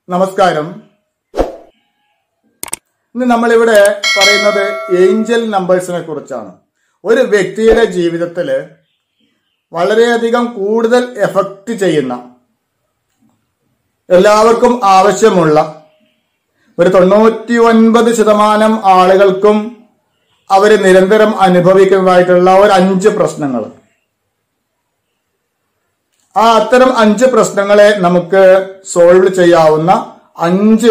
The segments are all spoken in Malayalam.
നമസ്കാരം ഇന്ന് നമ്മളിവിടെ പറയുന്നത് ഏഞ്ചൽ നമ്പേഴ്സിനെ കുറിച്ചാണ് ഒരു വ്യക്തിയുടെ ജീവിതത്തിൽ വളരെയധികം കൂടുതൽ എഫക്റ്റ് ചെയ്യുന്ന എല്ലാവർക്കും ആവശ്യമുള്ള ഒരു തൊണ്ണൂറ്റി ഒൻപത് ശതമാനം ആളുകൾക്കും അവർ നിരന്തരം അനുഭവിക്കുന്നതായിട്ടുള്ള ഒരു അഞ്ച് പ്രശ്നങ്ങൾ ആ അത്തരം അഞ്ച് പ്രശ്നങ്ങളെ നമുക്ക് സോൾവ് ചെയ്യാവുന്ന അഞ്ച്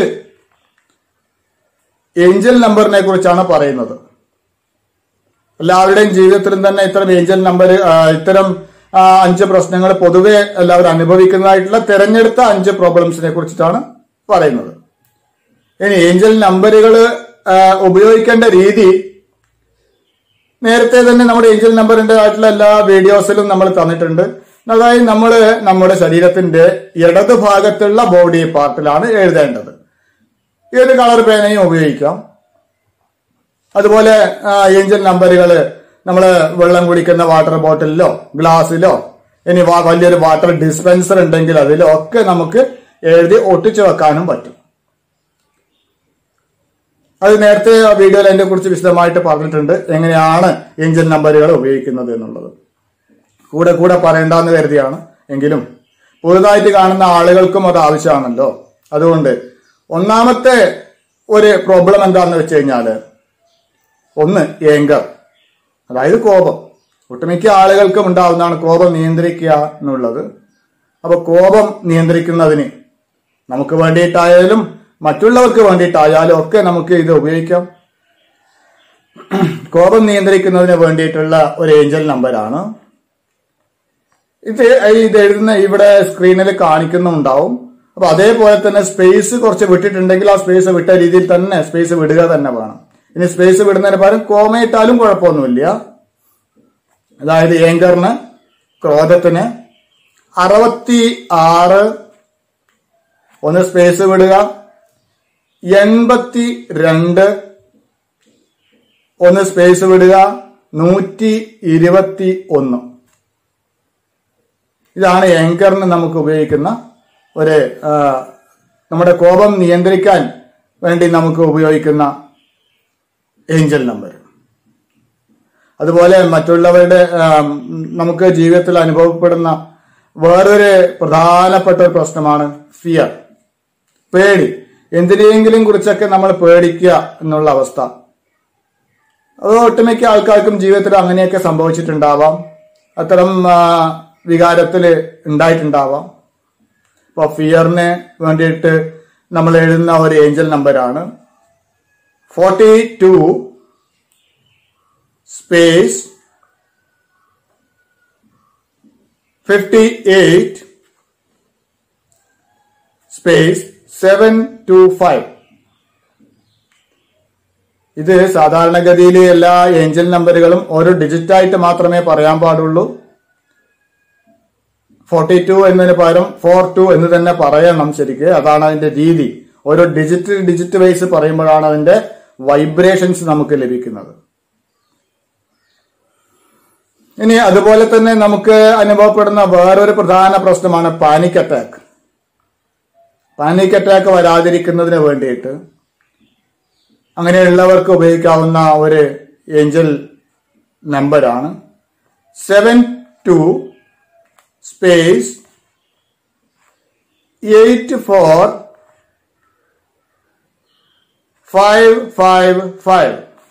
ഏഞ്ചൽ നമ്പറിനെ കുറിച്ചാണ് പറയുന്നത് എല്ലാവരുടെയും ജീവിതത്തിലും തന്നെ ഇത്തരം ഏഞ്ചൽ നമ്പർ ഇത്തരം ആ, അഞ്ച് പ്രശ്നങ്ങൾ പൊതുവെ എല്ലാവരും അനുഭവിക്കുന്നതായിട്ടുള്ള തിരഞ്ഞെടുത്ത അഞ്ച് പ്രോബ്ലംസിനെ കുറിച്ചിട്ടാണ് പറയുന്നത് ഇനി ഏഞ്ചൽ നമ്പറുകൾ ഉപയോഗിക്കേണ്ട രീതി നേരത്തെ തന്നെ നമ്മുടെ ഏഞ്ചൽ നമ്പറിന്റെ ആയിട്ടുള്ള എല്ലാ വീഡിയോസിലും നമ്മൾ തന്നിട്ടുണ്ട് അതായത് നമ്മൾ നമ്മുടെ ശരീരത്തിന്റെ ഇടത് ഭാഗത്തുള്ള ബോഡി പാർട്ടിലാണ് എഴുതേണ്ടത് ഏത് കളർ പേനയും ഉപയോഗിക്കാം അതുപോലെ ആ, ഏഞ്ചൽ നമ്പറുകൾ നമ്മൾ വെള്ളം കുടിക്കുന്ന വാട്ടർ ബോട്ടിലിലോ ഗ്ലാസ്സിലോ ഇനി വാ- വലിയൊരു വാട്ടർ ഡിസ്പെൻസർ ഉണ്ടെങ്കിൽ അതിലോ ഒക്കെ നമുക്ക് എഴുതി ഒട്ടിച്ചു വെക്കാനും പറ്റും അത് നേരത്തെ ആ വീഡിയോയിൽ അതിനെ കുറിച്ച് വിശദമായിട്ട് പറഞ്ഞിട്ടുണ്ട് എങ്ങനെയാണ് ഏഞ്ചൽ നമ്പറുകൾ ഉപയോഗിക്കുന്നത് എന്നുള്ളത് കൂടെ കൂടെ പറയണ്ടെന്ന് കരുതിയാണ് എങ്കിലും പുതുതായിട്ട് കാണുന്ന ആളുകൾക്കും അത് ആവശ്യമാണല്ലോ അതുകൊണ്ട് ഒന്നാമത്തെ ഒരു പ്രോബ്ലം എന്താന്ന് വെച്ച് കഴിഞ്ഞാല് ഒന്ന് ഏങ്കർ അതായത് കോപം ഒട്ടുമിക്ക ആളുകൾക്കും ഉണ്ടാവുന്നതാണ് കോപം നിയന്ത്രിക്കുക എന്നുള്ളത് അപ്പൊ കോപം നിയന്ത്രിക്കുന്നതിന് നമുക്ക് വേണ്ടിയിട്ടായാലും മറ്റുള്ളവർക്ക് വേണ്ടിയിട്ടായാലും ഒക്കെ നമുക്ക് ഇത് ഉപയോഗിക്കാം കോപം നിയന്ത്രിക്കുന്നതിന് വേണ്ടിയിട്ടുള്ള ഒരു ഏഞ്ചൽ നമ്പറാണ് ഇത് ഇത് എഴുതുന്ന ഇവിടെ സ്ക്രീനിൽ കാണിക്കുന്നുണ്ടാവും അപ്പൊ അതേപോലെ തന്നെ സ്പേസ് കുറച്ച് വിട്ടിട്ടുണ്ടെങ്കിൽ ആ സ്പേസ് വിട്ട രീതിയിൽ തന്നെ സ്പേസ് വിടുക തന്നെ വേണം ഇനി സ്പേസ് വിടുന്നതിന് പകരം കോമയിട്ടാലും കുഴപ്പമൊന്നുമില്ല അതായത് ഏങ്കറിന് ക്രോധത്തിന് അറുപത്തി ആറ് ഒന്ന് സ്പേസ് വിടുക എൺപത്തി രണ്ട് ഒന്ന് സ്പേസ് വിടുക നൂറ്റി ഇരുപത്തി ഒന്ന് ഇതാണ് ഏങ്കറിന് നമുക്ക് ഉപയോഗിക്കുന്ന ഒരു ആ, നമ്മുടെ കോപം നിയന്ത്രിക്കാൻ വേണ്ടി നമുക്ക് ഉപയോഗിക്കുന്ന ഏഞ്ചൽ നമ്പർ അതുപോലെ മറ്റുള്ളവരുടെ ആ, നമുക്ക് ജീവിതത്തിൽ അനുഭവപ്പെടുന്ന വേറൊരു പ്രധാനപ്പെട്ട ഒരു പ്രശ്നമാണ് ഫിയർ പേടി എന്തിനെങ്കിലും കുറിച്ചൊക്കെ നമ്മൾ പേടിക്കുക എന്നുള്ള അവസ്ഥ അത് ഒട്ടുമിക്ക ആൾക്കാർക്കും ജീവിതത്തിൽ അങ്ങനെയൊക്കെ സംഭവിച്ചിട്ടുണ്ടാവാം അത്തരം ആ, വികാരത്തില് ഉണ്ടായിട്ടുണ്ടാവാം അപ്പൊ ഫിയറിന് വേണ്ടിയിട്ട് നമ്മൾ എഴുതുന്ന ഒരു ഏഞ്ചൽ നമ്പറാണ് forty two space fifty eight space seven two five ഇത് സാധാരണഗതിയിൽ എല്ലാ ഏഞ്ചൽ നമ്പറുകളും ഓരോ ഡിജിറ്റ് ആയിട്ട് മാത്രമേ പറയാൻ പാടുള്ളൂ ഫോർട്ടി ടു എന്നതിന് പകരം ഫോർ ടു എന്ന് തന്നെ പറയണം ശരിക്ക് അതാണ് അതിന്റെ രീതി ഓരോ ഡിജിറ്റ് ഡിജിറ്റ് വൈസ് പറയുമ്പോഴാണ് അതിന്റെ വൈബ്രേഷൻസ് നമുക്ക് ലഭിക്കുന്നത് ഇനി അതുപോലെ തന്നെ നമുക്ക് അനുഭവപ്പെടുന്ന വേറൊരു പ്രധാന പ്രശ്നമാണ് പാനിക് അറ്റാക്ക് പാനിക് അറ്റാക്ക് വരാതിരിക്കുന്നതിന് വേണ്ടിയിട്ട് അങ്ങനെയുള്ളവർക്ക് ഉപയോഗിക്കാവുന്ന ഒരു ഏഞ്ചൽ നമ്പറാണ് seven two space eight four five five five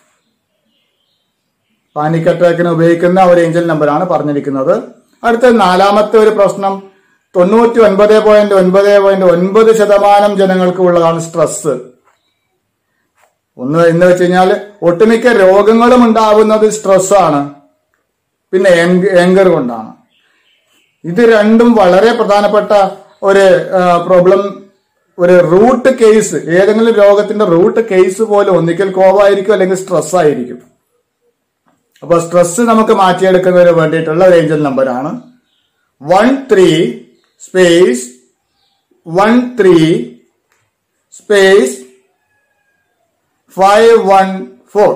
panic അറ്റാക്കിന് ഉപയോഗിക്കുന്ന ഒരു ഏഞ്ചൽ നമ്പറാണ് പറഞ്ഞിരിക്കുന്നത് അടുത്ത നാലാമത്തെ ഒരു പ്രശ്നം തൊണ്ണൂറ്റി ഒൻപത് പോയിന്റ് ഒൻപത് പോയിന്റ് ഒൻപത് ശതമാനം ജനങ്ങൾക്ക് ഉള്ളതാണ് സ്ട്രെസ് ഒന്ന് എന്ന് വെച്ച് കഴിഞ്ഞാൽ ഒട്ടുമിക്ക രോഗങ്ങളും ഉണ്ടാവുന്നത് സ്ട്രെസ്സാണ് പിന്നെ ഏങ്കർ കൊണ്ടാണ് ഇത് രണ്ടും വളരെ പ്രധാനപ്പെട്ട ഒരു പ്രോബ്ലം ഒരു റൂട്ട് കേസ് ഏതെങ്കിലും രോഗത്തിന്റെ റൂട്ട് കേസ് പോലും ഒന്നിക്കൽ കോപമായിരിക്കും അല്ലെങ്കിൽ സ്ട്രെസ് ആയിരിക്കും അപ്പൊ സ്ട്രെസ് നമുക്ക് മാറ്റിയെടുക്കുന്നതിന് വേണ്ടിയിട്ടുള്ള ഒരു ഏഞ്ചൽ നമ്പറാണ് one three space one three space five one four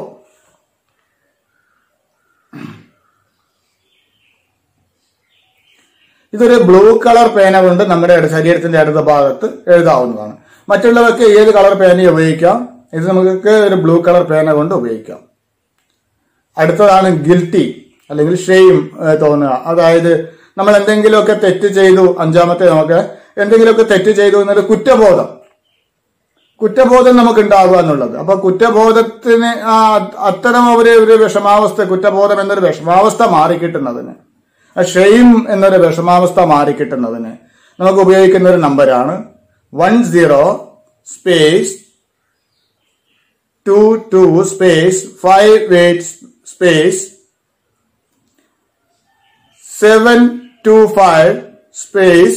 ഇതൊരു ബ്ലൂ കളർ പേന കൊണ്ട് നമ്മുടെ ഇട- ശരീരത്തിന്റെ അടുത്ത ഭാഗത്ത് എഴുതാവുന്നതാണ് മറ്റുള്ളവർക്ക് ഏത് കളർ പേനയും ഉപയോഗിക്കാം ഇത് നമുക്ക് ഒരു ബ്ലൂ കളർ പേന കൊണ്ട് ഉപയോഗിക്കാം അടുത്തതാണ് ഗിൽറ്റി അല്ലെങ്കിൽ ഷെയിം തോന്നുക അതായത് നമ്മൾ എന്തെങ്കിലുമൊക്കെ തെറ്റ് ചെയ്തു അഞ്ചാമത്തെ നമുക്ക് എന്തെങ്കിലുമൊക്കെ തെറ്റ് ചെയ്തു എന്നൊരു കുറ്റബോധം കുറ്റബോധം നമുക്ക് ഉണ്ടാവുക എന്നുള്ളത് അപ്പൊ കുറ്റബോധത്തിന് ആ അത്തരം ഒരു ഒരു വിഷമാവസ്ഥ കുറ്റബോധം എന്നൊരു വിഷമാവസ്ഥ മാറിക്കിട്ടുന്നതിന് ഷെയിം എന്നൊരു വിഷമാവസ്ഥ മാറിക്കിട്ടുന്നതിന് നമുക്ക് ഉപയോഗിക്കുന്ന ഒരു നമ്പറാണ് one zero space two two space five eight space seven two five space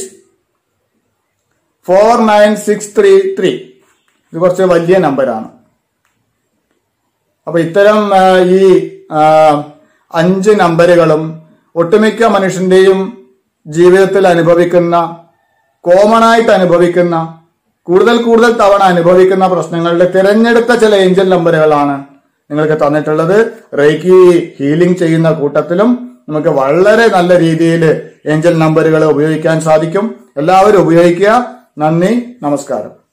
four nine six three three ഇത് കുറച്ച് വലിയ നമ്പറാണ് അപ്പൊ ഇത്തരം ആ, ഈ ആ, അഞ്ച് നമ്പറുകളും ഒട്ടുമിക്ക മനുഷ്യന്റെയും ജീവിതത്തിൽ അനുഭവിക്കുന്ന കോമൺ ആയിട്ട് അനുഭവിക്കുന്ന കൂടുതൽ കൂടുതൽ തവണ അനുഭവിക്കുന്ന പ്രശ്നങ്ങളുടെ തിരഞ്ഞെടുത്ത ചില ഏഞ്ചൽ നമ്പറുകളാണ് നിങ്ങൾക്ക് തന്നിട്ടുള്ളത് റേക്കി ഹീലിംഗ് ചെയ്യുന്ന കൂട്ടത്തിലും നമുക്ക് വളരെ നല്ല രീതിയിൽ ഏഞ്ചൽ നമ്പറുകൾ ഉപയോഗിക്കാൻ സാധിക്കും എല്ലാവരും ഉപയോഗിക്കുക നന്ദി നമസ്കാരം